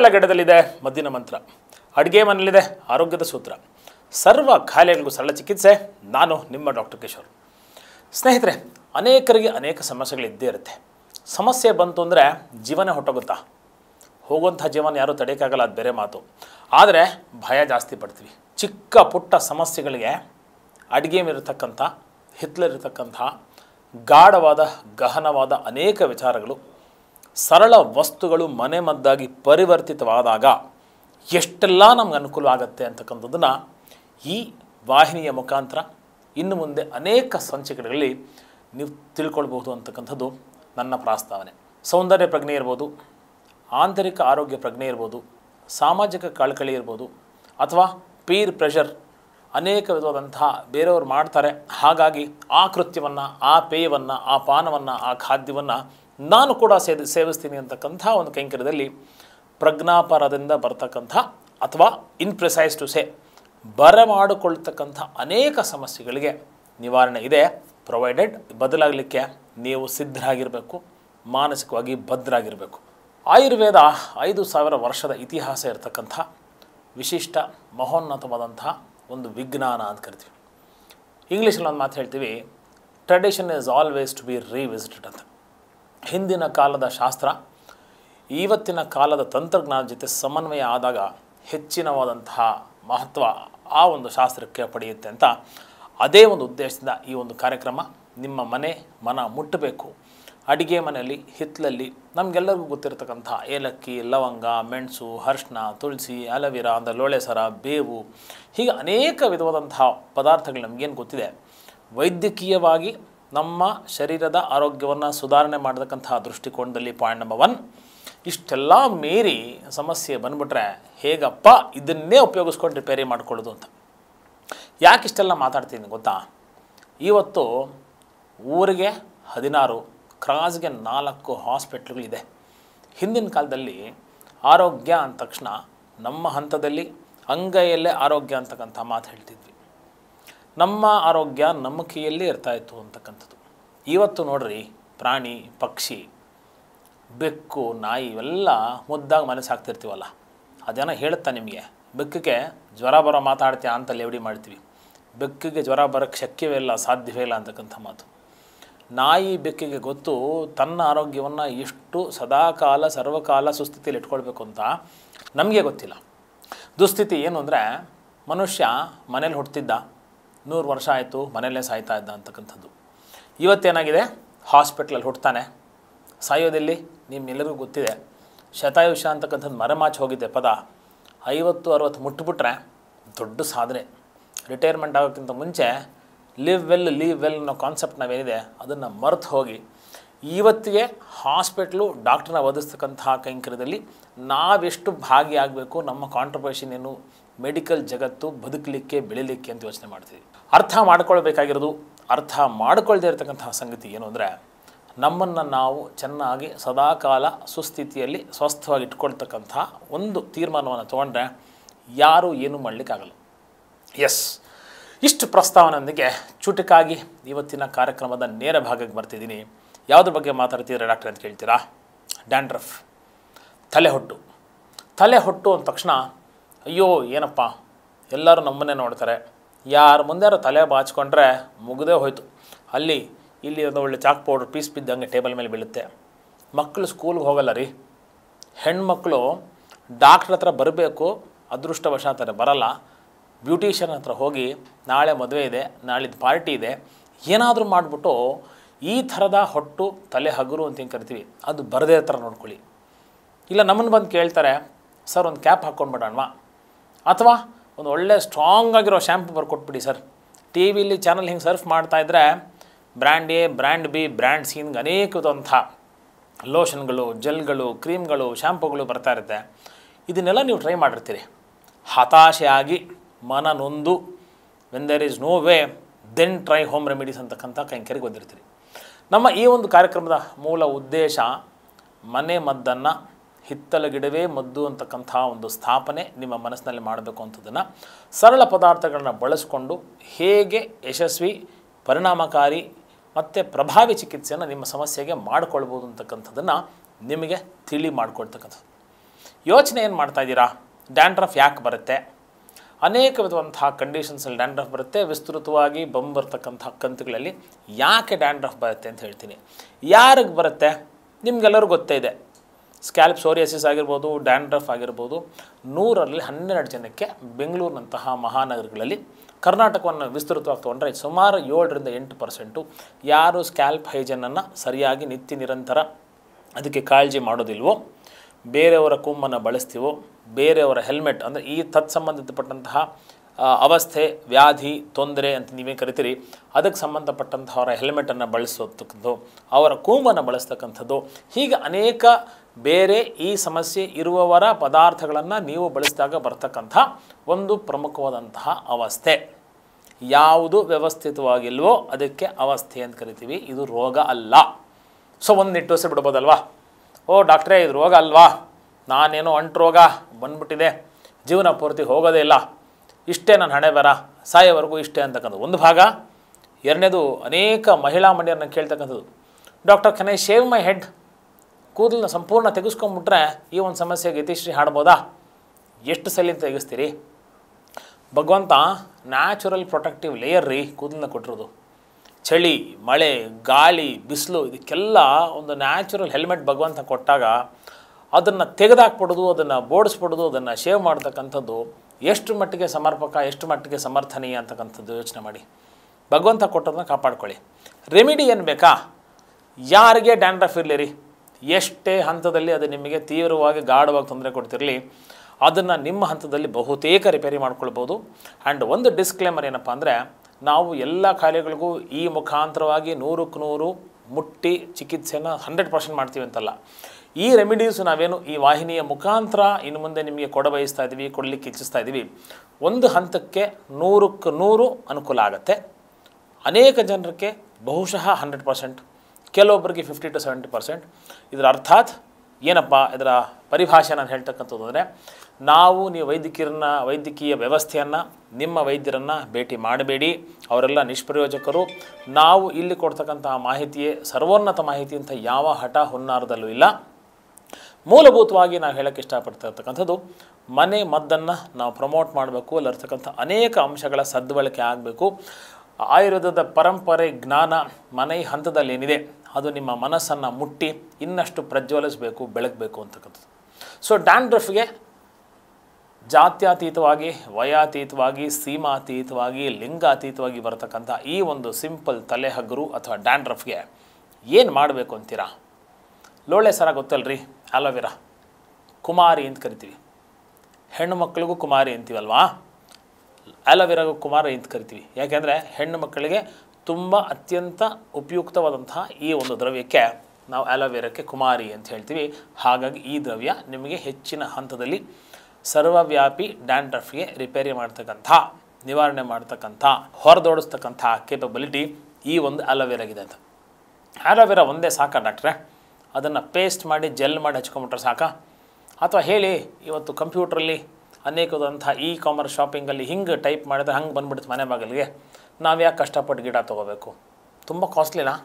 ಹಿತ್ತಲಗಡದಲ್ಲಿದೆ ಮದ್ದಿನ ಮಂತ್ರ ಅಡುಗೆ ಮನೆಯಲ್ಲಿದೆ ಆರೋಗ್ಯದ ಸೂತ್ರ ಸರ್ವ ಖಾಯಿಲೆಗಳಿಗೂ ಸರಳ ಚಿಕಿತ್ಸೆ ನಾನು ನಿಮ್ಮ ಡಾಕ್ಟರ್ ಕಿಶೋರ್ ಸ್ನೇಹಿತರೆ ಅನೇಕರಿಗೆ ಅನೇಕ ಸಮಸ್ಯೆಗಳು ಇದ್ದೇ ಇರುತ್ತೆ ಸಮಸ್ಯೆ ಬಂತು ಅಂದರೆ ಜೀವನ ಹೊಟ್ಟೋಗುತ್ತಾ ಹೋಗುವಂಥ ಜೀವನ ಯಾರೂ ತಡೆಯೋಕ್ಕಾಗಲ್ಲ ಅದು ಬೇರೆ ಮಾತು ಆದರೆ ಭಯ ಜಾಸ್ತಿ ಪಡ್ತೀವಿ ಚಿಕ್ಕ ಪುಟ್ಟ ಸಮಸ್ಯೆಗಳಿಗೆ ಅಡುಗೆ ಮೇಲಿರ್ತಕ್ಕಂಥ ಹಿತ್ತಲಿರ್ತಕ್ಕಂಥ ಗಾಢವಾದ ಗಹನವಾದ ಅನೇಕ ವಿಚಾರಗಳು ಸರಳ ವಸ್ತುಗಳು ಮನೆ ಮದ್ದಾಗಿ ಪರಿವರ್ತಿತವಾದಾಗ ಎಷ್ಟೆಲ್ಲ ನಮ್ಗೆ ಅನುಕೂಲ ಆಗುತ್ತೆ ಅಂತಕ್ಕಂಥದ್ದನ್ನು ಈ ವಾಹಿನಿಯ ಮುಖಾಂತರ ಇನ್ನು ಮುಂದೆ ಅನೇಕ ಸಂಚಿಕೆಗಳಲ್ಲಿ ನೀವು ತಿಳ್ಕೊಳ್ಬಹುದು ಅಂತಕ್ಕಂಥದ್ದು ನನ್ನ ಪ್ರಾಸ್ತಾವನೆ ಸೌಂದರ್ಯ ಪ್ರಜ್ಞೆ ಇರ್ಬೋದು ಆಂತರಿಕ ಆರೋಗ್ಯ ಪ್ರಜ್ಞೆ ಇರ್ಬೋದು ಸಾಮಾಜಿಕ ಕಳಕಳಿ ಇರ್ಬೋದು ಅಥವಾ ಪೀರ್ ಪ್ರೆಷರ್ ಅನೇಕ ವಿಧವಾದಂತಹ ಬೇರೆಯವರು ಮಾಡ್ತಾರೆ ಹಾಗಾಗಿ ಆ ಕೃತ್ಯವನ್ನು ಆ ಪೇಯವನ್ನು ಆ ಪಾನವನ್ನು ಆ ಖಾದ್ಯವನ್ನು ನಾನು ಕೂಡ ಸೇರಿ ಸೇವಿಸ್ತೀನಿ ಅಂತಕ್ಕಂಥ ಒಂದು ಕೈಂಕರ್ಯದಲ್ಲಿ ಪ್ರಜ್ಞಾಪರದಿಂದ ಬರ್ತಕ್ಕಂಥ ಅಥವಾ ಇನ್ಪ್ರಿಸೈಸ್ ಟು ಸೇ ಬರಮಾಡಿಕೊಳ್ತಕ್ಕಂಥ ಅನೇಕ ಸಮಸ್ಯೆಗಳಿಗೆ ನಿವಾರಣೆ ಇದೆ ಪ್ರೊವೈಡೆಡ್ ಬದಲಾಗಲಿಕ್ಕೆ ನೀವು ಸಿದ್ಧರಾಗಿರಬೇಕು ಮಾನಸಿಕವಾಗಿ ಭದ್ರಾಗಿರಬೇಕು ಆಯುರ್ವೇದ ಐದು ಸಾವಿರ ವರ್ಷದ ಇತಿಹಾಸ ಇರತಕ್ಕಂಥ ವಿಶಿಷ್ಟ ಮಹೋನ್ನತವಾದಂಥ ಒಂದು ವಿಜ್ಞಾನ ಅಂತ ಕರಿತೀವಿ ಇಂಗ್ಲೀಷಲ್ಲಿ ಒಂದು ಮಾತು ಹೇಳ್ತೀವಿ tradition is always to be revisited ಅಂತ ಹಿಂದಿನ ಕಾಲದ ಶಾಸ್ತ್ರ ಇವತ್ತಿನ ಕಾಲದ ತಂತ್ರಜ್ಞಾನದ ಜೊತೆ ಸಮನ್ವಯ ಆದಾಗ ಹೆಚ್ಚಿನವಾದಂತಹ ಮಹತ್ವ ಆ ಒಂದು ಶಾಸ್ತ್ರಕ್ಕೆ ಪಡೆಯುತ್ತೆ ಅಂತ ಅದೇ ಒಂದು ಉದ್ದೇಶದಿಂದ ಈ ಒಂದು ಕಾರ್ಯಕ್ರಮ ನಿಮ್ಮ ಮನೆ ಮನ ಮುಟ್ಟಬೇಕು ಅಡಿಗೆ ಮನೆಯಲ್ಲಿ ಹಿತ್ತಲಲ್ಲಿ ನಮಗೆಲ್ಲರಿಗೂ ಗೊತ್ತಿರತಕ್ಕಂಥ ಏಲಕ್ಕಿ ಲವಂಗ ಮೆಣಸು ಅರ್ಶಿನ ತುಳಸಿ ಅಲವಿರಾ ಅಂದರೆ ಲೋಳೆ ಸರ ಬೇವು ಹೀಗೆ ಅನೇಕ ವಿಧವಾದಂತಹ ಪದಾರ್ಥಗಳು ನಮಗೇನು ಗೊತ್ತಿದೆ ವೈದ್ಯಕೀಯವಾಗಿ ನಮ್ಮ ಶರೀರದ ಆರೋಗ್ಯವನ್ನು ಸುಧಾರಣೆ ಮಾಡತಕ್ಕಂತಹ ದೃಷ್ಟಿಕೋನದಲ್ಲಿ ಪಾಯಿಂಟ್ ನಂಬರ್ ಒನ್ ಇಷ್ಟೆಲ್ಲ ಮೀರಿ ಸಮಸ್ಯೆ ಬಂದ್ಬಿಟ್ರೆ ಹೇಗಪ್ಪ ಇದನ್ನೇ ಉಪಯೋಗಿಸ್ಕೊಂಡು ರಿಪೇರಿ ಮಾಡ್ಕೊಳ್ಳೋದು ಅಂತ ಯಾಕೆ ಇಷ್ಟೆಲ್ಲ ಮಾತಾಡ್ತೀನಿ ಗೊತ್ತಾ ಇವತ್ತು ಊರಿಗೆ ಹದಿನಾರು ಕ್ರಾಸ್ಗೆ ನಾಲ್ಕು ಹಾಸ್ಪಿಟ್ಲ್ಗಳಿದೆ ಹಿಂದಿನ ಕಾಲದಲ್ಲಿ ಆರೋಗ್ಯ ಅಂದ ತಕ್ಷಣ ನಮ್ಮ ಹಂತದಲ್ಲಿ ಅಂಗೈಯಲ್ಲೇ ಆರೋಗ್ಯ ಅಂತಕ್ಕಂಥ ಮಾತು ಹೇಳ್ತಿದ್ವಿ ನಮ್ಮ ಆರೋಗ್ಯ ನಮ್ಮ ಕೈಯಲ್ಲೇ ಇರ್ತಾಯಿತ್ತು ಅಂತಕ್ಕಂಥದ್ದು ಇವತ್ತು ನೋಡ್ರಿ ಪ್ರಾಣಿ ಪಕ್ಷಿ ಬೆಕ್ಕು ನಾಯಿ ಇವೆಲ್ಲ ಮುದ್ದಾಗಿ ಮನಸ್ಸು ಹಾಕ್ತಿರ್ತೀವಲ್ಲ ಅದೇನೋ ಹೇಳುತ್ತಾ ನಿಮಗೆ ಬೆಕ್ಕಿಗೆ ಜ್ವರ ಬರೋ ಮಾತಾಡ್ತೀಯ ಅಂತ ಲೇವಡಿ ಮಾಡ್ತೀವಿ ಬೆಕ್ಕಿಗೆ ಜ್ವರ ಬರೋಕ್ಕೆ ಶಕ್ಯವೇ ಇಲ್ಲ ಸಾಧ್ಯವೇ ಇಲ್ಲ ಅಂತಕ್ಕಂಥ ಮಾತು ನಾಯಿ ಬೆಕ್ಕಿಗೆ ಗೊತ್ತು ತನ್ನ ಆರೋಗ್ಯವನ್ನು ಎಷ್ಟು ಸದಾಕಾಲ ಸರ್ವಕಾಲ ಸುಸ್ಥಿತಿಯಲ್ಲಿ ಇಟ್ಕೊಳ್ಬೇಕು ಅಂತ ನಮಗೆ ಗೊತ್ತಿಲ್ಲ ದುಸ್ಥಿತಿ ಏನು ಅಂದರೆ ಮನುಷ್ಯ ಮನೇಲಿ ಹುಟ್ಟಿದ್ದ ನೂರು ವರ್ಷ ಆಯಿತು ಮನೆಯಲ್ಲೇ ಸಾಯ್ತಾ ಇದ್ದ ಅಂತಕ್ಕಂಥದ್ದು ಇವತ್ತೇನಾಗಿದೆ ಹಾಸ್ಪಿಟ್ಲಲ್ಲಿ ಹುಟ್ಟುತ್ತಾನೆ ಸಾಯೋದೆಲ್ಲಿ ನಿಮ್ಮೆಲ್ಲರಿಗೂ ಗೊತ್ತಿದೆ ಶತಾಯುಷ ಅಂತಕ್ಕಂಥದ್ದು ಮರಮಾಚಿ ಹೋಗಿದೆ ಪದ ಐವತ್ತು ಅರವತ್ತು ಮುಟ್ಬಿಟ್ರೆ ದೊಡ್ಡ ಸಾಧನೆ ರಿಟೈರ್ಮೆಂಟ್ ಆಗೋಕ್ಕಿಂತ ಮುಂಚೆ ಲಿವ್ ವೆಲ್ ಲೀವ್ ವೆಲ್ ಅನ್ನೋ ಕಾನ್ಸೆಪ್ಟ್ ನಾವೇನಿದೆ ಅದನ್ನು ಮರೆತು ಹೋಗಿ ಇವತ್ತಿಗೆ ಹಾಸ್ಪಿಟ್ಲು ಡಾಕ್ಟ್ರನ್ನ ಒದಗಿಸ್ತಕ್ಕಂತಹ ಕೈಂಕರ್ಯದಲ್ಲಿ ನಾವೆಷ್ಟು ಭಾಗಿಯಾಗಬೇಕು ನಮ್ಮ ಕಾಂಟ್ರಿಬ್ಯೂಷನ್ ಏನು ಮೆಡಿಕಲ್ ಜಗತ್ತು ಬದುಕಲಿಕ್ಕೆ ಬೆಳಿಲಿಕ್ಕೆ ಅಂತ ಯೋಚನೆ ಮಾಡ್ತೀವಿ ಅರ್ಥ ಮಾಡ್ಕೊಳ್ಬೇಕಾಗಿರೋದು ಅರ್ಥ ಮಾಡ್ಕೊಳ್ದೇ ಇರತಕ್ಕಂತಹ ಸಂಗತಿ ಏನು ಅಂದರೆ ನಮ್ಮನ್ನು ನಾವು ಚೆನ್ನಾಗಿ ಸದಾಕಾಲ ಸುಸ್ಥಿತಿಯಲ್ಲಿ ಸ್ವಸ್ಥವಾಗಿ ಇಟ್ಕೊಳ್ತಕ್ಕಂಥ ಒಂದು ತೀರ್ಮಾನವನ್ನು ತೊಗೊಂಡ್ರೆ ಯಾರೂ ಏನೂ ಮಾಡಲಿಕ್ಕಾಗಲ್ಲ ಎಸ್ ಇಷ್ಟು ಪ್ರಸ್ತಾವನೆಯೊಂದಿಗೆ ಚುಟುಕಾಗಿ ಇವತ್ತಿನ ಕಾರ್ಯಕ್ರಮದ ನೇರ ಭಾಗಕ್ಕೆ ಬರ್ತಿದ್ದೀನಿ ಯಾವುದ್ರ ಬಗ್ಗೆ ಮಾತಾಡ್ತೀರಾ ಡಾಕ್ಟರ್ ಅಂತ ಕೇಳ್ತೀರಾ ಡ್ಯಾಂಡ್ರಫ್ ತಲೆ ಹೊಟ್ಟು ತಲೆ ಹೊಟ್ಟು ಅಂದ ತಕ್ಷಣ ಅಯ್ಯೋ ಏನಪ್ಪ ಎಲ್ಲರೂ ನಮ್ಮನ್ನೇ ನೋಡ್ತಾರೆ ಯಾರ ಮುಂದೆ ತಲೆ ಬಾಚ್ಕೊಂಡ್ರೆ ಮುಗಿದೇ ಹೋಯ್ತು ಅಲ್ಲಿ ಇಲ್ಲಿ ಒಂದು ಒಳ್ಳೆ ಚಾಕ್ ಪೌಡ್ರ್ ಪೀಸ್ ಬಿದ್ದಂಗೆ ಟೇಬಲ್ ಮೇಲೆ ಬೀಳುತ್ತೆ ಮಕ್ಕಳು ಸ್ಕೂಲ್ಗೆ ಹೋಗಲ್ಲ ರೀ ಹೆಣ್ಮಕ್ಳು ಡಾಕ್ಟ್ರ್ ಹತ್ರ ಬರಬೇಕು ಅದೃಷ್ಟವಶಾತ್ತಾರೆ ಬರಲ್ಲ ಬ್ಯೂಟಿಷಿಯನ್ ಹತ್ರ ಹೋಗಿ ನಾಳೆ ಮದುವೆ ಇದೆ ನಾಳಿದ್ದು ಪಾರ್ಟಿ ಇದೆ ಏನಾದರೂ ಮಾಡಿಬಿಟ್ಟು ಈ ಥರದ ಹೊಟ್ಟು ತಲೆ ಹಗುರು ಅಂತ ಹಿಂಗೆ ಕರಿತೀವಿ ಅದು ಬರದೇ ಥರ ನೋಡ್ಕೊಳ್ಳಿ ಇಲ್ಲ ನಮ್ಮನ್ನು ಬಂದು ಕೇಳ್ತಾರೆ ಸರ್ ಒಂದು ಕ್ಯಾಪ್ ಹಾಕ್ಕೊಂಡ್ಬಿಡೋಣವಾ ಅಥವಾ ಒಂದು ಒಳ್ಳೆ ಸ್ಟ್ರಾಂಗ್ ಆಗಿರೋ ಶ್ಯಾಂಪು ಬರ್ಕೊಟ್ಬಿಡಿ ಸರ್ ಟಿ ವಿಲಿ ಚಾನಲ್ ಹಿಂಗೆ ಸರ್ಫ್ ಮಾಡ್ತಾಯಿದ್ರೆ brand A brand B brand C ಹಿಂಗೆ ಅನೇಕ ವಿಧವಂಥ ಲೋಷನ್ಗಳು ಜೆಲ್ಗಳು ಕ್ರೀಮ್ಗಳು ಶ್ಯಾಂಪುಗಳು ಬರ್ತಾ ಇರುತ್ತೆ ಇದನ್ನೆಲ್ಲ ನೀವು ಟ್ರೈ ಮಾಡಿರ್ತೀರಿ ಹತಾಶೆಯಾಗಿ ಮನ ನೊಂದು when there is no way then try home remedies ಅಂತಕ್ಕಂಥ ಕೈಂಕರಿಗೆ ಬಂದಿರ್ತೀರಿ ನಮ್ಮ ಈ ಒಂದು ಕಾರ್ಯಕ್ರಮದ ಮೂಲ ಉದ್ದೇಶ ಮನೆ ಮದ್ದನ್ನು ಹಿತ್ತಲ ಗಿಡವೇ ಮದ್ದು ಅಂತಕ್ಕಂಥ ಒಂದು ಸ್ಥಾಪನೆ ನಿಮ್ಮ ಮನಸ್ಸಿನಲ್ಲಿ ಮಾಡಬೇಕು ಅಂಥದ್ದನ್ನು ಸರಳ ಪದಾರ್ಥಗಳನ್ನ ಬಳಸಿಕೊಂಡು ಹೇಗೆ ಯಶಸ್ವಿ ಪರಿಣಾಮಕಾರಿ ಮತ್ತು ಪ್ರಭಾವಿ ಚಿಕಿತ್ಸೆಯನ್ನು ನಿಮ್ಮ ಸಮಸ್ಯೆಗೆ ಮಾಡಿಕೊಳ್ಬೋದು ಅಂತಕ್ಕಂಥದ್ದನ್ನು ನಿಮಗೆ ತಿಳಿ ಮಾಡಿಕೊಳ್ತಕ್ಕಂಥದ್ದು ಯೋಚನೆ ಏನು ಮಾಡ್ತಾ ಇದ್ದೀರಾ ಡ್ಯಾಂಡ್ರಫ್ ಯಾಕೆ ಬರುತ್ತೆ ಅನೇಕ ವಿಧವಂತಹ ಕಂಡೀಷನ್ಸಲ್ಲಿ ಡ್ಯಾಂಡ್ರಫ್ ಬರುತ್ತೆ ವಿಸ್ತೃತವಾಗಿ ಬಂಬರ್ತಕ್ಕಂಥ ಕಂತುಗಳಲ್ಲಿ ಯಾಕೆ ಡ್ಯಾಂಡ್ರಫ್ ಬರುತ್ತೆ ಅಂತ ಹೇಳ್ತೀನಿ ಯಾರಿಗೆ ಬರುತ್ತೆ ನಿಮ್ಗೆಲ್ಲರೂ ಗೊತ್ತೇ ಇದೆ ಸ್ಕ್ಯಾಲ್ಪ್ ಸೋರಿಯಸಿಸ್ ಆಗಿರ್ಬೋದು ಡ್ಯಾಂಡ್ರಫ್ ಆಗಿರ್ಬೋದು ನೂರಲ್ಲಿ ಹನ್ನೆರಡು ಜನಕ್ಕೆ ಬೆಂಗಳೂರಿನಂತಹ ಮಹಾನಗರಗಳಲ್ಲಿ ಕರ್ನಾಟಕವನ್ನು ವಿಸ್ತೃತವಾಗಿ ತೊಗೊಂಡ್ರೆ ಸುಮಾರು ಏಳರಿಂದ ಎಂಟು ಪರ್ಸೆಂಟು ಯಾರು ಸ್ಕ್ಯಾಲ್ಪ್ ಹೈಜನನ್ನು ಸರಿಯಾಗಿ ನಿತ್ಯ ನಿರಂತರ ಅದಕ್ಕೆ ಕಾಳಜಿ ಮಾಡೋದಿಲ್ವೋ ಬೇರೆಯವರ ಕುಮ್ಮನ್ನು ಬಳಸ್ತೀವೋ ಬೇರೆಯವರ ಹೆಲ್ಮೆಟ್ ಅಂದರೆ ಈ ತತ್ಸಂಬಂಧಿತಪಟ್ಟಂತಹ ಆ, ಅವಸ್ಥೆ ವ್ಯಾಧಿ ತೊಂದರೆ ಅಂತ ನೀವೇ ಕರಿತೀರಿ ಅದಕ್ಕೆ ಸಂಬಂಧಪಟ್ಟಂಥವರ ಹೆಲ್ಮೆಟನ್ನು ಬಳಸತಕ್ಕಂಥದ್ದು ಅವರ ಕೂಮನ್ನು ಬಳಸ್ತಕ್ಕಂಥದ್ದು ಹೀಗೆ ಅನೇಕ ಬೇರೆ ಈ ಸಮಸ್ಯೆ ಇರುವವರ ಪದಾರ್ಥಗಳನ್ನು ನೀವು ಬಳಸಿದಾಗ ಬರ್ತಕ್ಕಂಥ ಒಂದು ಪ್ರಮುಖವಾದಂತಹ ಅವಸ್ಥೆ ಯಾವುದು ವ್ಯವಸ್ಥಿತವಾಗಿಲ್ವೋ ಅದಕ್ಕೆ ಅವಸ್ಥೆ ಅಂತ ಕರಿತೀವಿ ಇದು ರೋಗ ಅಲ್ಲ ಸೊ ಒಂದು ನಿಟ್ಟುಸಿ ಬಿಡ್ಬೋದಲ್ವಾ ಓ ಡಾಕ್ಟ್ರೇ ಇದು ರೋಗ ಅಲ್ವಾ ನಾನೇನೋ ಅಂಟು ರೋಗ ಬಂದ್ಬಿಟ್ಟಿದೆ ಜೀವನ ಪೂರ್ತಿ ಹೋಗೋದೇ ಇಲ್ಲ ಇಷ್ಟೇ ನನ್ನ ಹಣೆ ಬರ ಸಾಯೋವರೆಗೂ ಇಷ್ಟೇ ಅಂತಕ್ಕಂಥದ್ದು ಒಂದು ಭಾಗ ಎರಡನೇದು ಅನೇಕ ಮಹಿಳಾ ಮಂಡ್ಯರನ್ನ ಕೇಳ್ತಕ್ಕಂಥದ್ದು doctor can I shave my head ಕೂದಲನ್ನ ಸಂಪೂರ್ಣ ತೆಗೆಸ್ಕೊಂಬಿಟ್ರೆ ಈ ಒಂದು ಸಮಸ್ಯೆಗೆ ಯತಿಶ್ರೀ ಹಾಡ್ಬೋದಾ ಎಷ್ಟು ಸಲ ತೆಗೆಸ್ತೀರಿ ಭಗವಂತ ನ್ಯಾಚುರಲ್ ಪ್ರೊಟೆಕ್ಟಿವ್ ಲೇಯರ್ ರೀ ಕೂದಲನ್ನ ಕೊಟ್ಟಿರೋದು ಚಳಿ ಮಳೆ ಗಾಳಿ ಬಿಸಿಲು ಇದಕ್ಕೆಲ್ಲ ಒಂದು ನ್ಯಾಚುರಲ್ ಹೆಲ್ಮೆಟ್ ಭಗವಂತ ಕೊಟ್ಟಾಗ ಅದನ್ನು ತೆಗೆದಾಕ್ಬಿಡೋದು ಅದನ್ನು ಬೋಡಿಸ್ಬಿಡೋದು ಅದನ್ನು ಶೇವ್ ಮಾಡ್ತಕ್ಕಂಥದ್ದು ಎಷ್ಟು ಮಟ್ಟಿಗೆ ಸಮರ್ಪಕ ಎಷ್ಟು ಮಟ್ಟಿಗೆ ಸಮರ್ಥನೀಯ ಅಂತಕ್ಕಂಥದ್ದು ಯೋಚನೆ ಮಾಡಿ ಭಗವಂತ ಕೊಟ್ಟದನ್ನ ಕಾಪಾಡ್ಕೊಳ್ಳಿ ರೆಮಿಡಿ ಏನು ಬೇಕಾ ಯಾರಿಗೆ ಡ್ಯಾಂಡ್ರಫ್ ಇರಲಿ ರೀ ಎಷ್ಟೇ ಹಂತದಲ್ಲಿ ಅದು ನಿಮಗೆ ತೀವ್ರವಾಗಿ ಗಾಢವಾಗಿ ತೊಂದರೆ ಕೊಡ್ತಿರಲಿ ಅದನ್ನು ನಿಮ್ಮ ಹಂತದಲ್ಲಿ ಬಹುತೇಕ ರಿಪೇರಿ ಮಾಡ್ಕೊಳ್ಬೋದು ಆ್ಯಂಡ್ ಒಂದು ಡಿಸ್ಕ್ಲೇಮರ್ ಏನಪ್ಪ ಅಂದರೆ ನಾವು ಎಲ್ಲ ಕಾಯಿಲೆಗಳಿಗೂ ಈ ಮುಖಾಂತರವಾಗಿ ನೂರಕ್ಕೆ ನೂರು ಮುಟ್ಟಿ ಚಿಕಿತ್ಸೆಯನ್ನು ಹಂಡ್ರೆಡ್ ಪರ್ಸೆಂಟ್ ಮಾಡ್ತೀವಿ ಅಂತಲ್ಲ ಈ ರೆಮಿಡೀಸ್ ನಾವೇನು ಈ ವಾಹಿನಿಯ ಮುಖಾಂತರ ಇನ್ನು ಮುಂದೆ ನಿಮಗೆ ಕೊಡ ಬಯಸ್ತಾ ಇದ್ದೀವಿ ಕೊಡಲಿಕ್ಕೆ ಇಚ್ಛಿಸ್ತಾ ಇದ್ದೀವಿ ಒಂದು ಹಂತಕ್ಕೆ ನೂರಕ್ಕೆ ನೂರು ಅನುಕೂಲ ಆಗುತ್ತೆ ಅನೇಕ ಜನರಿಗೆ ಬಹುಶಃ ಹಂಡ್ರೆಡ್ ಪರ್ಸೆಂಟ್ ಕೆಲವೊಬ್ಬರಿಗೆ ಫಿಫ್ಟಿ ಟು ಸೆವೆಂಟಿ ಪರ್ಸೆಂಟ್ ಇದರ ಅರ್ಥಾತ್ ಏನಪ್ಪ ಇದರ ಪರಿಭಾಷೆ ನಾನು ಹೇಳ್ತಕ್ಕಂಥದ್ದು ಅಂದರೆ ನಾವು ನೀವು ವೈದ್ಯಕೀಯರನ್ನ ವೈದ್ಯಕೀಯ ವ್ಯವಸ್ಥೆಯನ್ನು ನಿಮ್ಮ ವೈದ್ಯರನ್ನು ಭೇಟಿ ಮಾಡಬೇಡಿ ಅವರೆಲ್ಲ ನಿಷ್ಪ್ರಯೋಜಕರು ನಾವು ಇಲ್ಲಿ ಕೊಡ್ತಕ್ಕಂತಹ ಮಾಹಿತಿಯೇ ಸರ್ವೋನ್ನತ ಮಾಹಿತಿ ಅಂತ ಯಾವ ಹಠ ಹುನ್ನಾರದಲ್ಲೂ ಇಲ್ಲ ಮೂಲಭೂತವಾಗಿ ನಾವು ಹೇಳೋಕ್ಕೆ ಇಷ್ಟಪಡ್ತಿರ್ತಕ್ಕಂಥದ್ದು ಮನೆ ಮದ್ದನ್ನು ನಾವು ಪ್ರಮೋಟ್ ಮಾಡಬೇಕು ಅಲ್ಲಿರ್ತಕ್ಕಂಥ ಅನೇಕ ಅಂಶಗಳ ಸದ್ಬಳಕೆ ಆಗಬೇಕು ಆಯುರ್ವೇದದ ಪರಂಪರೆ ಜ್ಞಾನ ಮನೆ ಹಂತದಲ್ಲಿ ಏನಿದೆ ಅದು ನಿಮ್ಮ ಮನಸ್ಸನ್ನು ಮುಟ್ಟಿ ಇನ್ನಷ್ಟು ಪ್ರಜ್ವಲಿಸಬೇಕು ಬೆಳಗಬೇಕು ಅಂತಕ್ಕಂಥದ್ದು ಸೊ ಡ್ಯಾಂಡ್ರಫ್ಗೆ ಜಾತ್ಯತೀತವಾಗಿ ವಯಾತೀತವಾಗಿ ಸೀಮಾತೀತವಾಗಿ ಲಿಂಗಾತೀತವಾಗಿ ಬರತಕ್ಕಂಥ ಈ ಒಂದು ಸಿಂಪಲ್ ತಲೆಹಗರು ಅಥವಾ ಡ್ಯಾಂಡ್ರಫ್ಗೆ ಏನು ಮಾಡಬೇಕು ಅಂತೀರಾ ಲೋಳೆ ಸರ ಗೊತ್ತಲ್ರಿ ಅಲೋವೆರಾ ಕುಮಾರಿ ಅಂತ ಕರಿತೀವಿ ಹೆಣ್ಣು ಮಕ್ಕಳಿಗೂ ಕುಮಾರಿ ಅಂತೀವಲ್ವಾ ಆಲೋವೆರಾಗೂ ಕುಮಾರಿ ಅಂತ ಕರಿತೀವಿ ಯಾಕೆಂದರೆ ಹೆಣ್ಣು ಮಕ್ಕಳಿಗೆ ತುಂಬ ಅತ್ಯಂತ ಉಪಯುಕ್ತವಾದಂತಹ ಈ ಒಂದು ದ್ರವ್ಯಕ್ಕೆ ನಾವು ಆಲೋವೆರಾಕ್ಕೆ ಕುಮಾರಿ ಅಂತ ಹೇಳ್ತೀವಿ ಹಾಗಾಗಿ ಈ ದ್ರವ್ಯ ನಿಮಗೆ ಹೆಚ್ಚಿನ ಹಂತದಲ್ಲಿ ಸರ್ವವ್ಯಾಪಿ ಡ್ಯಾಂಡ್ರಫ್ಗೆ ರಿಪೇರಿ ಮಾಡ್ತಕ್ಕಂಥ ನಿವಾರಣೆ ಮಾಡ್ತಕ್ಕಂಥ ಹೊರದೋಡಿಸ್ತಕ್ಕಂಥ ಕೇಪಬಿಲಿಟಿ ಈ ಒಂದು ಆಲೋವೆರಾಗಿದೆ ಅಂತ ಆಲೋವೆರಾ ಒಂದೇ ಸಾಕಾ ಡಾಕ್ಟ್ರೆ ಅದನ್ನು ಪೇಸ್ಟ್ ಮಾಡಿ ಜೆಲ್ ಮಾಡಿ ಹಚ್ಕೊಂಬಿಟ್ರೆ ಸಾಕಾ ಅಥವಾ ಹೇಳಿ ಇವತ್ತು ಕಂಪ್ಯೂಟ್ರಲ್ಲಿ ಅನೇಕದಂಥ ಇ ಕಾಮರ್ಸ್ ಶಾಪಿಂಗಲ್ಲಿ ಹಿಂಗೆ ಟೈಪ್ ಮಾಡಿದ್ರೆ ಹಂಗೆ ಬಂದ್ಬಿಡುತ್ತೆ ಮನೆ ಬಾಗಿಲಿಗೆ ನಾವು ಯಾಕೆ ಕಷ್ಟಪಟ್ಟು ಗಿಡ ತೊಗೋಬೇಕು ತುಂಬ ಕಾಸ್ಟ್ಲಿನಾ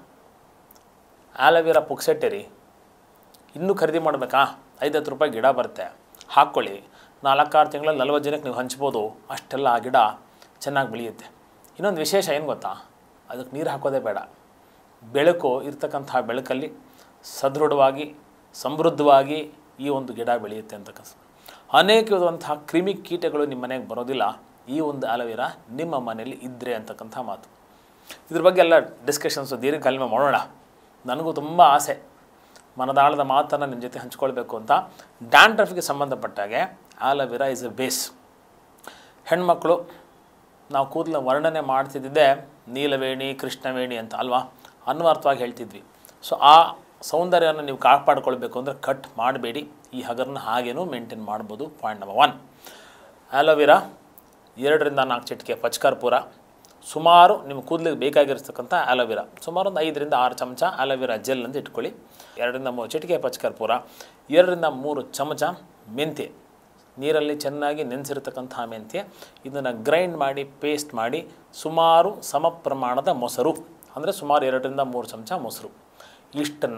ಆಲೋವೆರಾ ಪುಕ್ಸೆಟ್ಟೆ ರೀ ಇನ್ನೂ ಖರೀದಿ ಮಾಡಬೇಕಾ ಐದತ್ತು ರೂಪಾಯಿ ಗಿಡ ಬರುತ್ತೆ ಹಾಕ್ಕೊಳ್ಳಿ ನಾಲ್ಕಾರು ತಿಂಗಳಲ್ಲಿ ನಲ್ವತ್ತು ಜನಕ್ಕೆ ನೀವು ಹಂಚ್ಬೋದು ಅಷ್ಟೆಲ್ಲ ಆ ಗಿಡ ಚೆನ್ನಾಗಿ ಬೆಳೆಯುತ್ತೆ ಇನ್ನೊಂದು ವಿಶೇಷ ಏನು ಗೊತ್ತಾ ಅದಕ್ಕೆ ನೀರು ಹಾಕೋದೇ ಬೇಡ ಬೆಳಕು ಇರ್ತಕ್ಕಂಥ ಬೆಳಕಲ್ಲಿ ಸದೃಢವಾಗಿ ಸಮೃದ್ಧವಾಗಿ ಈ ಒಂದು ಗಿಡ ಬೆಳೆಯುತ್ತೆ ಅಂತಕ್ಕಂಥ ಅನೇಕ ವಿಧವಂತಹ ಕ್ರಿಮಿ ಕೀಟಗಳು ನಿಮ್ಮ ಮನೆಗೆ ಬರೋದಿಲ್ಲ ಈ ಒಂದು ಆಲೋವೆರಾ ನಿಮ್ಮ ಮನೆಯಲ್ಲಿ ಇದ್ದರೆ ಅಂತಕ್ಕಂಥ ಮಾತು ಇದ್ರ ಬಗ್ಗೆ ಎಲ್ಲ ಡಿಸ್ಕಷನ್ಸು ದೀರ್ಘಕಾಲೀನ ಮಾಡೋಣ ನನಗೂ ತುಂಬ ಆಸೆ ಮನದಾಳದ ಮಾತನ್ನು ನಿಮ್ಮ ಜೊತೆ ಹಂಚ್ಕೊಳ್ಬೇಕು ಅಂತ ಡ್ಯಾಂಡ್ರಫ್ಗೆ ಸಂಬಂಧಪಟ್ಟಾಗೆ ಆಲೋವೆರಾ ಇಸ್ ಎ ಬೇಸ್ ಹೆಣ್ಮಕ್ಳು ನಾವು ಕೂದಲ ವರ್ಣನೆ ಮಾಡ್ತಿದ್ದಿದ್ದೆ ನೀಲವೇಣಿ ಕೃಷ್ಣವೇಣಿ ಅಂತ ಅಲ್ವಾ ಅನ್ವರ್ಥವಾಗಿ ಹೇಳ್ತಿದ್ವಿ ಸೊ ಆ ಸೌಂದರ್ಯವನ್ನು ನೀವು ಕಾಪಾಡ್ಕೊಳ್ಬೇಕು ಅಂದರೆ ಕಟ್ ಮಾಡಬೇಡಿ ಈ ಹಗರನ್ನ ಹಾಗೇನೂ ಮೇಂಟೈನ್ ಮಾಡ್ಬೋದು ಪಾಯಿಂಟ್ ನಂಬರ್ ಒನ್ ಆಲೋವೆರಾ ಎರಡರಿಂದ ನಾಲ್ಕು ಚಿಟಿಕೆ ಪಚ್ಕರ್ಪೂರ ಸುಮಾರು ನಿಮ್ಮ ಕೂದಲಿಗೆ ಬೇಕಾಗಿರ್ತಕ್ಕಂಥ ಆಲೋವೆರಾ ಸುಮಾರು ಒಂದು ಐದರಿಂದ ಆರು ಚಮಚ ಆಲೋವೆರಾ ಜೆಲ್ ಅಂತ ಇಟ್ಕೊಳ್ಳಿ ಎರಡರಿಂದ ಮೂರು ಚಿಟಿಕೆ ಪಚ್ಕರ್ಪೂರ ಎರಡರಿಂದ ಮೂರು ಚಮಚ ಮೆಂತ್ಯ ನೀರಲ್ಲಿ ಚೆನ್ನಾಗಿ ನೆನೆಸಿರ್ತಕ್ಕಂಥ ಮೆಂತ್ಯ ಇದನ್ನು ಗ್ರೈಂಡ್ ಮಾಡಿ ಪೇಸ್ಟ್ ಮಾಡಿ ಸುಮಾರು ಸಮ ಪ್ರಮಾಣದ ಮೊಸರು ಅಂದರೆ ಸುಮಾರು ಎರಡರಿಂದ ಮೂರು ಚಮಚ ಮೊಸರು ಇಷ್ಟನ್ನು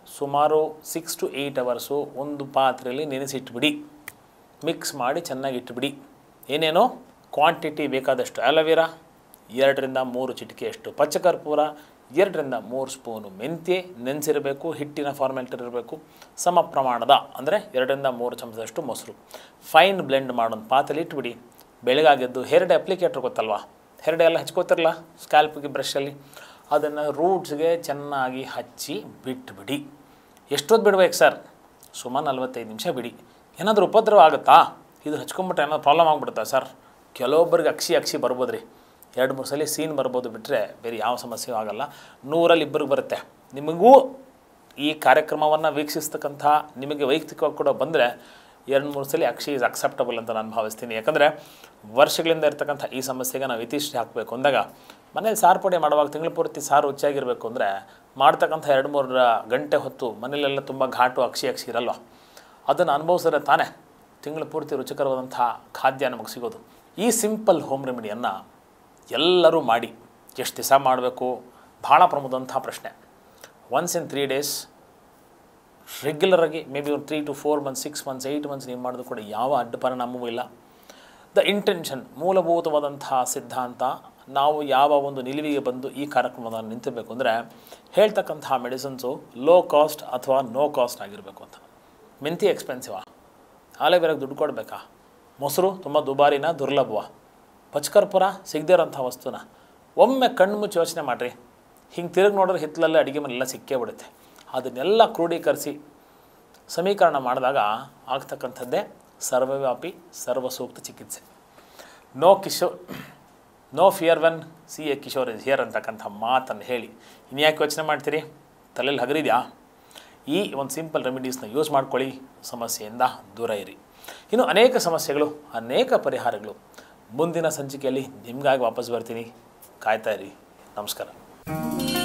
ಸುಮಾರು ಸಿಕ್ಸ್ ಟು ಏಯ್ಟ್ ಅವರ್ಸು ಒಂದು ಪಾತ್ರೆಯಲ್ಲಿ ನೆನೆಸಿಟ್ಬಿಡಿ ಮಿಕ್ಸ್ ಮಾಡಿ ಚೆನ್ನಾಗಿ ಇಟ್ಬಿಡಿ ಏನೇನೋ ಕ್ವಾಂಟಿಟಿ ಬೇಕಾದಷ್ಟು ಆಲೋವೆರಾ ಎರಡರಿಂದ ಮೂರು ಚಿಟಿಕೆಯಷ್ಟು ಪಚ್ಚಕರ್ಪೂರ ಎರಡರಿಂದ ಮೂರು ಸ್ಪೂನು ಮೆಂತ್ಯ ನೆನೆಸಿರಬೇಕು ಹಿಟ್ಟಿನ ಫಾರ್ಮೆಲ್ಟರ್ ಇರಬೇಕು ಸಮ ಪ್ರಮಾಣದ ಅಂದರೆ ಎರಡರಿಂದ ಮೂರು ಚಮಚದಷ್ಟು ಮೊಸರು ಫೈನ್ ಬ್ಲೆಂಡ್ ಮಾಡೋದು ಪಾತ್ರೆಲಿ ಇಟ್ಬಿಡಿ ಬೆಳಗಾಗೆದ್ದು ಹೆರಡೆ ಅಪ್ಲಿಕೇಟರ್ ಗೊತ್ತಲ್ವಾ ಹೆರಡೆ ಎಲ್ಲ ಹಚ್ಕೋತಿರಲ್ಲ ಸ್ಕ್ಯಾಲ್ಪಿಗೆ ಬ್ರಷಲ್ಲಿ ಅದನ್ನು ರೂಟ್ಸ್ಗೆ ಚೆನ್ನಾಗಿ ಹಚ್ಚಿ ಬಿಟ್ಬಿಡಿ ಎಷ್ಟೊತ್ತು ಬಿಡ್ಬೇಕು ಸರ್ ಸುಮಾರು ನಲ್ವತ್ತೈದು ನಿಮಿಷ ಬಿಡಿ ಏನಾದರೂ ಉಪದ್ರವ ಆಗುತ್ತಾ ಇದು ಹಚ್ಕೊಂಬಿಟ್ರೆ ಏನಾದ್ರು ಪ್ರಾಬ್ಲಮ್ ಆಗ್ಬಿಡುತ್ತಾ ಸರ್ ಕೆಲವೊಬ್ಬರಿಗೆ ಅಕ್ಷಿ ಅಕ್ಷಿ ಬರ್ಬೋದು ರೀ ಎರಡು ಮೂರು ಸಲ ಸೀನ್ ಬರ್ಬೋದು ಬಿಟ್ಟರೆ ಬೇರೆ ಯಾವ ಸಮಸ್ಯೆಯೂ ಆಗಲ್ಲ ನೂರಲ್ಲಿ ಇಬ್ಬರಿಗೆ ಬರುತ್ತೆ ನಿಮಗೂ ಈ ಕಾರ್ಯಕ್ರಮವನ್ನು ವೀಕ್ಷಿಸ್ತಕ್ಕಂಥ ನಿಮಗೆ ವೈಯಕ್ತಿಕವಾಗಿ ಕೂಡ ಬಂದರೆ ಎರಡು ಮೂರು ಸಲ ಅಕ್ಷಿ ಇಸ್ ಅಕ್ಸೆಪ್ಟಬಲ್ ಅಂತ ನಾನು ಭಾವಿಸ್ತೀನಿ ಯಾಕಂದರೆ ವರ್ಷಗಳಿಂದ ಇರ್ತಕ್ಕಂಥ ಈ ಸಮಸ್ಯೆಗೆ ನಾವು ಇತಿಶ್ರೀ ಹಾಕಬೇಕು ಅಂದಾಗ ಮನೇಲಿ ಸಾರು ಪುಡಿ ಮಾಡುವಾಗ ತಿಂಗಳು ಪೂರ್ತಿ ಸಾರು ರುಚಿಯಾಗಿರಬೇಕು ಅಂದರೆ ಮಾಡ್ತಕ್ಕಂಥ ಎರಡು ಮೂರು ಗಂಟೆ ಹೊತ್ತು ಮನೇಲೆಲ್ಲ ತುಂಬ ಘಾಟು ಅಕ್ಷಿ ಅಕ್ಷಿ ಇರಲ್ವ ಅದನ್ನು ಅನುಭವಿಸಿದ್ರೆ ತಾನೇ ತಿಂಗಳು ಪೂರ್ತಿ ರುಚಿಕರವಾದಂಥ ಖಾದ್ಯ ನಮಗೆ ಸಿಗೋದು ಈ ಸಿಂಪಲ್ ಹೋಮ್ ರೆಮಿಡಿಯನ್ನು ಎಲ್ಲರೂ ಮಾಡಿ ಎಷ್ಟು ದಿವಸ ಮಾಡಬೇಕು ಭಾಳ ಪ್ರಮುಖದಂಥ ಪ್ರಶ್ನೆ ಒನ್ಸ್ ಇನ್ ತ್ರೀ ಡೇಸ್ ರೆಗ್ಯುಲರಾಗಿ ಮೇ ಬಿ ಒಂದು three to four months six months eight months ನೀವು ಮಾಡಿದ್ರು ಕೂಡ ಯಾವ ಅಡ್ಡ ಪರಿಣಾಮವೂ ಇಲ್ಲ ದ ಇಂಟೆನ್ಷನ್ ಮೂಲಭೂತವಾದಂತಹ ಸಿದ್ಧಾಂತ ನಾವು ಯಾವ ಒಂದು ನಿಲುವಿಗೆ ಬಂದು ಈ ಕಾರ್ಯಕ್ರಮವನ್ನು ನಿಂತಿರಬೇಕು ಅಂದರೆ ಹೇಳ್ತಕ್ಕಂತಹ ಮೆಡಿಸಿನ್ಸು ಲೋ ಕಾಸ್ಟ್ ಅಥವಾ ನೋ ಕಾಸ್ಟ್ ಆಗಿರಬೇಕು ಅಂತ ಮೆಂತಿ ಎಕ್ಸ್ಪೆನ್ಸಿವಾ ಆಲೆವೆರಾಗಿ ದುಡ್ಡು ಕೊಡಬೇಕಾ ಮೊಸರು ತುಂಬ ದುಬಾರಿನ ದುರ್ಲಭವ ಪಚ್ಕರ್ಪುರ ಸಿಗದೇ ಇರೋಂಥ ವಸ್ತುನ ಒಮ್ಮೆ ಕಣ್ಣು ಮುಚ್ಚಿ ಯೋಚನೆ ಮಾಡಿರಿ ಹಿಂಗೆ ತಿರುಗಿ ನೋಡಿದ್ರೆ ಹಿತ್ತಲಲ್ಲೇ ಅಡುಗೆ ಮನೆಲ್ಲ ಸಿಕ್ಕೇ ಬಿಡುತ್ತೆ ಅದನ್ನೆಲ್ಲ ಕ್ರೋಢೀಕರಿಸಿ ಸಮೀಕರಣ ಮಾಡಿದಾಗ ಆಗ್ತಕ್ಕಂಥದ್ದೇ ಸರ್ವವ್ಯಾಪಿ ಸರ್ವಸೂಕ್ತ ಚಿಕಿತ್ಸೆ no Kishore no fear when see a Kishore is here ಅಂತಕ್ಕಂಥ ಮಾತನ್ನು ಹೇಳಿ ಇನ್ಯಾಕೆ ಯೋಚನೆ ಮಾಡ್ತೀರಿ ತಲೆಯಲ್ಲಿ ಹಗರಿದ್ಯಾ ಈ ಒಂದು ಸಿಂಪಲ್ ರೆಮಿಡೀಸ್ನ ಯೂಸ್ ಮಾಡ್ಕೊಳ್ಳಿ ಸಮಸ್ಯೆಯಿಂದ ದೂರ ಇರಿ ಇನ್ನು ಅನೇಕ ಸಮಸ್ಯೆಗಳು ಅನೇಕ ಪರಿಹಾರಗಳು ಮುಂದಿನ ಸಂಚಿಕೆಯಲ್ಲಿ ನಿಮಗಾಗಿ ವಾಪಸ್ ಬರ್ತೀನಿ ಕಾಯ್ತಾ ಇರಿ ನಮಸ್ಕಾರ